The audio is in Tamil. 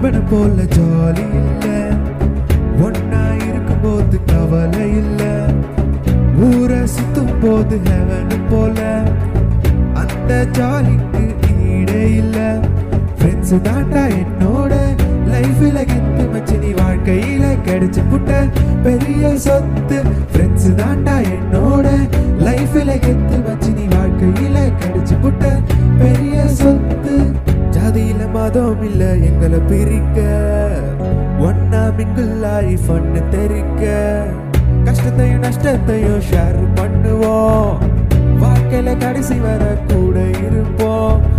நண்பனை போல ஜாலி இல்ல ஒன்னா இருக்கும்போது கவலை இல்ல ஊரை சுத்தும் போது ஹெவன் போல அந்த ஜாலிக்கு ஈடே இல்ல ஃப்ரெண்ட்ஸ் தாண்டா என்னோட லைஃப்ல கெத்து மச்சு நீ வாழ்க்கையில கிடைச்சு புட்ட பெரிய சொத்து ஃப்ரெண்ட்ஸ் தாண்டா என்னோட லைஃப்ல கெத்து மச்சு நீ வாழ்க்கையில கிடைச்சு புட்ட பெரிய சொத்து ஜாதியில மதம் இல்ல எங்களை பிரிக்க ஒன்னா மிங்கிள் லைஃப் ஒன்னு தெரிக்க கஷ்டத்தையும் நஷ்டத்தையும் ஷேர் பண்ணுவோம் வாழ்க்கையில கடைசி வர கூட இருப்போம்